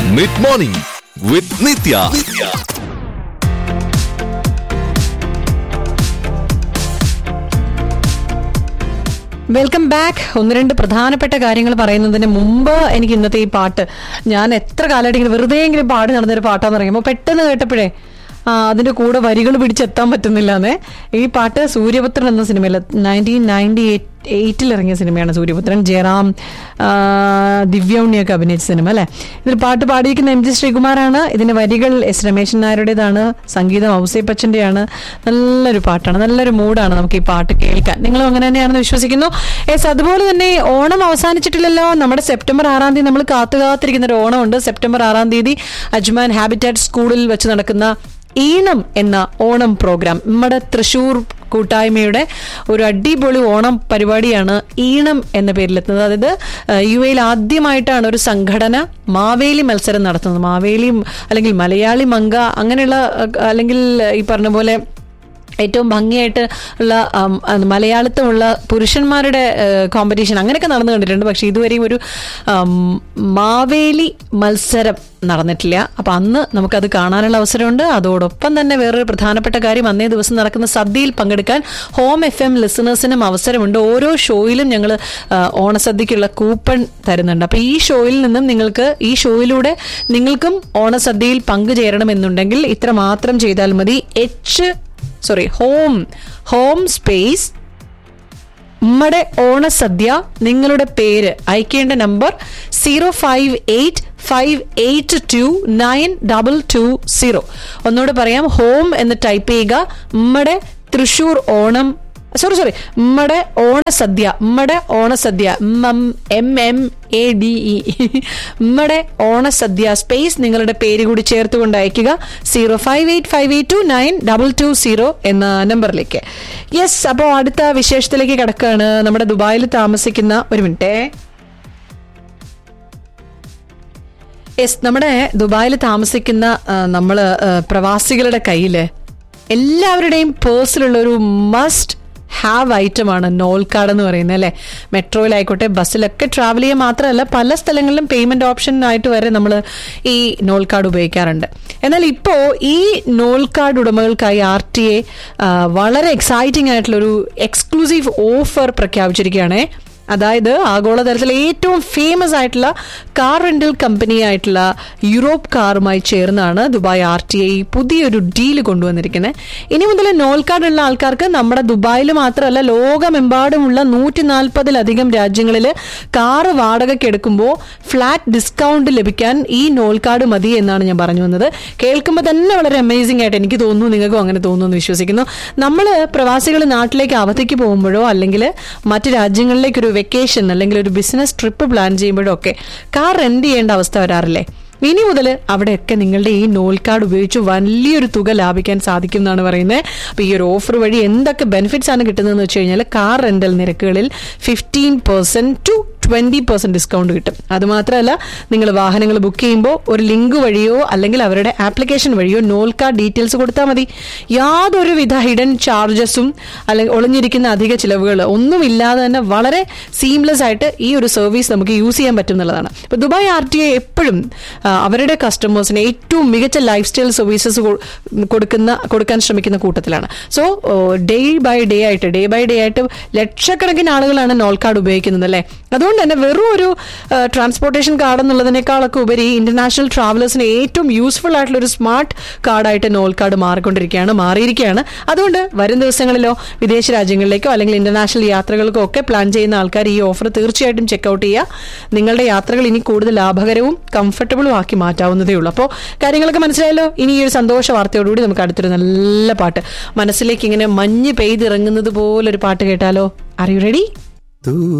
mid morning with Nithya welcome back ഒന്ന് രണ്ട് പ്രധാനപ്പെട്ട കാര്യങ്ങൾ പറയുന്നതിന് മുമ്പ് എനിക്ക് ഇന്നത്തെ ഈ പാട്ട് ഞാൻ എത്ര കാലമായിട്ട് ഇങ്ങനെ വെറുതെ ഇങ്ങനെ പാടി നടന്നൊരു പാട്ടാന്ന് പറയുമ്പോൾ പെട്ടെന്ന് കേട്ടപ്പോഴേ ആ, അതിന്റെ കൂടെ വരികൾ പിടിച്ചെത്താൻ പറ്റുന്നില്ലാന്നേ ഈ പാട്ട് സൂര്യപുത്രൻ എന്ന സിനിമയിൽ നയൻറ്റീൻ നയൻറ്റി എയ്റ്റിൽ ഇറങ്ങിയ സിനിമയാണ് സൂര്യപുത്രൻ ജയറാം ആ, ദിവ്യ ഉണ്ണിയൊക്കെ അഭിനയിച്ച സിനിമ അല്ലേ ഇതിൽ പാട്ട് പാടിയിരിക്കുന്ന എം ജി ശ്രീകുമാറാണ് ഇതിന്റെ വരികൾ എസ് രമേശൻ നായരുടേതാണ് സംഗീതം ഔസേപ്പച്ചന്റെയാണ് നല്ലൊരു പാട്ടാണ് നല്ലൊരു മൂഡാണ് നമുക്ക് ഈ പാട്ട് കേൾക്കാൻ നിങ്ങളും അങ്ങനെ തന്നെയാണെന്ന് വിശ്വസിക്കുന്നു എസ് അതുപോലെ തന്നെ ഓണം അവസാനിച്ചിട്ടില്ലല്ലോ നമ്മുടെ സെപ്റ്റംബർ ആറാം തീയതി നമ്മൾ കാത്തു കാത്തിരിക്കുന്ന ഒരു ഓണമുണ്ട് സെപ്റ്റംബർ ആറാം തീയതി അജ്മാൻ ഹാബിറ്റാറ്റ് സ്കൂളിൽ വെച്ച് നടക്കുന്ന ഈണം എന്ന ഓണം പ്രോഗ്രാം നമ്മുടെ തൃശൂർ കൂട്ടായ്മയുടെ ഒരു അടിപൊളി ഓണം പരിപാടിയാണ് ഈണം എന്ന പേരിലെത്തുന്നത് അതായത് ഏഹ്, യു എയിൽ ആദ്യമായിട്ടാണ് ഒരു സംഘടന മാവേലി മത്സരം നടത്തുന്നത് മാവേലി അല്ലെങ്കിൽ മലയാളി മങ്ക അങ്ങനെയുള്ള ഏഹ്, അല്ലെങ്കിൽ ഈ പറഞ്ഞ പോലെ ഏറ്റവും ഭംഗിയായിട്ട് ഉള്ള ആം, അത് മലയാളിത്തമുള്ള പുരുഷന്മാരുടെ കോമ്പറ്റീഷൻ അങ്ങനെയൊക്കെ നടന്നു കണ്ടിട്ടുണ്ട് പക്ഷെ ഇതുവരെയും ഒരു ആം, മാവേലി മത്സരം നടന്നിട്ടില്ല അപ്പൊ അന്ന് നമുക്കത് കാണാനുള്ള അവസരമുണ്ട് അതോടൊപ്പം തന്നെ വേറൊരു പ്രധാനപ്പെട്ട കാര്യം അന്നേ ദിവസം നടക്കുന്ന സദ്യയിൽ പങ്കെടുക്കാൻ ഹോം എഫ് എം ലിസണേഴ്സിനും അവസരമുണ്ട് ഓരോ ഷോയിലും ഞങ്ങൾ ഓണസദ്യക്കുള്ള കൂപ്പൺ തരുന്നുണ്ട് അപ്പൊ ഈ ഷോയിൽ നിന്നും നിങ്ങൾക്ക് ഈ ഷോയിലൂടെ നിങ്ങൾക്കും ഓണസദ്യയിൽ പങ്കുചേരണമെന്നുണ്ടെങ്കിൽ ഇത്ര മാത്രം ചെയ്താൽ മതി H sorry home home space നമ്മുടെ ഓണസദ്യ നിങ്ങളുടെ പേര് അയക്കേണ്ട number zero five eight five eight two nine double two zero ഒന്നുകൂടെ പറയാം ഹോം എന്ന് ടൈപ്പ് ചെയ്യുക നമ്മുടെ തൃശൂർ ഓണം സോറി സോറി നമ്മുടെ ഓണസദ്യ നമ്മുടെ ഓണസദ്യ M M A D E നമ്മുടെ ഓണസദ്യ സ്പേസ് നിങ്ങളുടെ പേര് കൂടി ചേർത്തുകൊണ്ട് അയക്കുക zero five eight five eight two nine double two zero എന്ന നമ്പറിലേക്ക് യെസ് അപ്പോൾ അടുത്ത വിശേഷത്തിലേക്ക് കിടക്കുകയാണ് നമ്മുടെ ദുബായിൽ താമസിക്കുന്ന ഒരു മിനിറ്റേ യെസ് നമ്മുടെ ദുബായിൽ താമസിക്കുന്ന നമ്മൾ പ്രവാസികളുടെ കയ്യിൽ എല്ലാവരുടെയും പേഴ്സിലുള്ള ഒരു മസ്റ്റ് ഹാവ് ഐറ്റമാണ് നോൾ കാർഡ് എന്ന് പറയുന്നത് അല്ലേ മെട്രോയിലായിക്കോട്ടെ ബസ്സിലൊക്കെ ട്രാവൽ ചെയ്യാൻ മാത്രമല്ല പല സ്ഥലങ്ങളിലും പേയ്മെന്റ് ഓപ്ഷനായിട്ട് വരെ നമ്മൾ ഈ നോൾ കാർഡ് ഉപയോഗിക്കാറുണ്ട് എന്നാൽ ഇപ്പോൾ ഈ നോൾ കാർഡ് ഉടമകൾക്കായി ആർ ടി എ വളരെ എക്സൈറ്റിംഗ് ആയിട്ടുള്ള ഒരു എക്സ്ക്ലൂസീവ് ഓഫർ പ്രഖ്യാപിച്ചിരിക്കുകയാണേ അതായത് ആഗോളതലത്തിലെ ഏറ്റവും ഫേമസ് ആയിട്ടുള്ള കാർ റെന്റൽ കമ്പനി ആയിട്ടുള്ള യൂറോപ്പ് കാറുമായി ചേർന്നാണ് ദുബായ് ആർ ടി ഐ പുതിയൊരു ഡീല് കൊണ്ടുവന്നിരിക്കുന്നത് ഇനി മുതൽ നോൾ കാർഡ് ഉള്ള ആൾക്കാർക്ക് നമ്മുടെ ദുബായിൽ മാത്രമല്ല ലോകമെമ്പാടുമുള്ള നൂറ്റി നാൽപ്പതിലധികം രാജ്യങ്ങളിൽ കാറ് വാടകയ്ക്ക് എടുക്കുമ്പോൾ ഫ്ലാറ്റ് ഡിസ്കൗണ്ട് ലഭിക്കാൻ ഈ നോൾ കാർഡ് മതി എന്നാണ് ഞാൻ പറഞ്ഞു വന്നത് കേൾക്കുമ്പോൾ തന്നെ വളരെ അമേസിംഗ് ആയിട്ട് എനിക്ക് തോന്നുന്നു നിങ്ങൾക്കും അങ്ങനെ തോന്നുന്നു എന്ന് വിശ്വസിക്കുന്നു നമ്മൾ പ്രവാസികൾ നാട്ടിലേക്ക് അവധിക്ക് പോകുമ്പോഴോ അല്ലെങ്കിൽ മറ്റ് രാജ്യങ്ങളിലേക്ക് ഒരു വെക്കേഷൻ അല്ലെങ്കിൽ ഒരു ബിസിനസ് ട്രിപ്പ് പ്ലാൻ ചെയ്യുമ്പോഴോ ഒക്കെ കാർ റെന്റ് ചെയ്യേണ്ട അവസ്ഥ വരാറില്ലേ ഇനി മുതൽ അവിടെയൊക്കെ നിങ്ങളുടെ ഈ നോൾ കാർഡ് ഉപയോഗിച്ച് വലിയൊരു തുക ലാഭിക്കാൻ സാധിക്കും എന്നാണ് പറയുന്നത് അപ്പോൾ ഈ ഒരു ഓഫർ വഴി എന്തൊക്കെ ബെനിഫിറ്റ്സ് ആണ് കിട്ടുന്നതെന്ന് വെച്ച് കഴിഞ്ഞാൽ കാർ റെന്റൽ നിരക്കുകളിൽ fifteen percent to twenty percent discount കിട്ടും അതുമാത്രമല്ല നിങ്ങൾ വാഹനങ്ങൾ ബുക്ക് ചെയ്യുമ്പോൾ ഒരു ലിങ്ക് വഴിയോ അല്ലെങ്കിൽ അവരുടെ ആപ്ലിക്കേഷൻ വഴിയോ നോൾ കാർഡ് ഡീറ്റെയിൽസ് കൊടുത്താൽ മതി യാതൊരുവിധ ഹിഡൻ ചാർജസും അല്ലെങ്കിൽ ഒളിഞ്ഞിരിക്കുന്ന അധിക ചിലവുകൾ ഒന്നുമില്ലാതെ തന്നെ വളരെ സീംലെസ് ആയിട്ട് ഈ ഒരു സർവീസ് നമുക്ക് യൂസ് ചെയ്യാൻ പറ്റും എന്നുള്ളതാണ് ഇപ്പോൾ ദുബായ് ആർ ടി ഐ എപ്പോഴും ആ, അവരുടെ കസ്റ്റമേഴ്സിന് ഏറ്റവും മികച്ച ലൈഫ് സ്റ്റൈൽ സർവീസസ് കൊടുക്കുന്ന കൊടുക്കാൻ ശ്രമിക്കുന്ന കൂട്ടത്തിലാണ് സോ ഡേ ബൈ ഡേ ആയിട്ട് ഡേ ബൈ ഡേ ആയിട്ട് ലക്ഷക്കണക്കിന് ആളുകളാണ് നോൾ കാർഡ് ഉപയോഗിക്കുന്നത് അല്ലേ അതുകൊണ്ട് തന്നെ വെറും ഒരു ട്രാൻസ്പോർട്ടേഷൻ കാർഡ് എന്നുള്ളതിനേക്കാളൊക്കെ ഉപരി ഇന്റർനാഷണൽ ട്രാവലേഴ്സിന് ഏറ്റവും യൂസ്ഫുൾ ആയിട്ടുള്ള ഒരു സ്മാർട്ട് കാർഡായിട്ട് നോൾ കാർഡ് മാറിക്കൊണ്ടിരിക്കുകയാണ് മാറിയിരിക്കുകയാണ് അതുകൊണ്ട് വരും ദിവസങ്ങളിലോ വിദേശ രാജ്യങ്ങളിലേക്കോ അല്ലെങ്കിൽ ഇന്റർനാഷണൽ യാത്രകൾക്കോ ഒക്കെ പ്ലാൻ ചെയ്യുന്ന ആൾക്കാർ ഈ ഓഫർ തീർച്ചയായിട്ടും ചെക്കൗട്ട് ചെയ്യുക നിങ്ങളുടെ യാത്രകൾ ഇനി കൂടുതൽ ലാഭകരവും കംഫർട്ടബിളും ആക്കി മാറ്റാവുന്നതേ ഉള്ളൂ അപ്പോൾ കാര്യങ്ങളൊക്കെ മനസ്സിലായല്ലോ ഇനി ഈ ഒരു സന്തോഷ വാർത്തയോടുകൂടി നമുക്ക് അടുത്തൊരു നല്ല പാട്ട് മനസ്സിലേക്ക് ഇങ്ങനെ മഞ്ഞ് പെയ്തിറങ്ങുന്നത് പോലെ ഒരു പാട്ട് കേട്ടാലോ ആർ യു റെഡി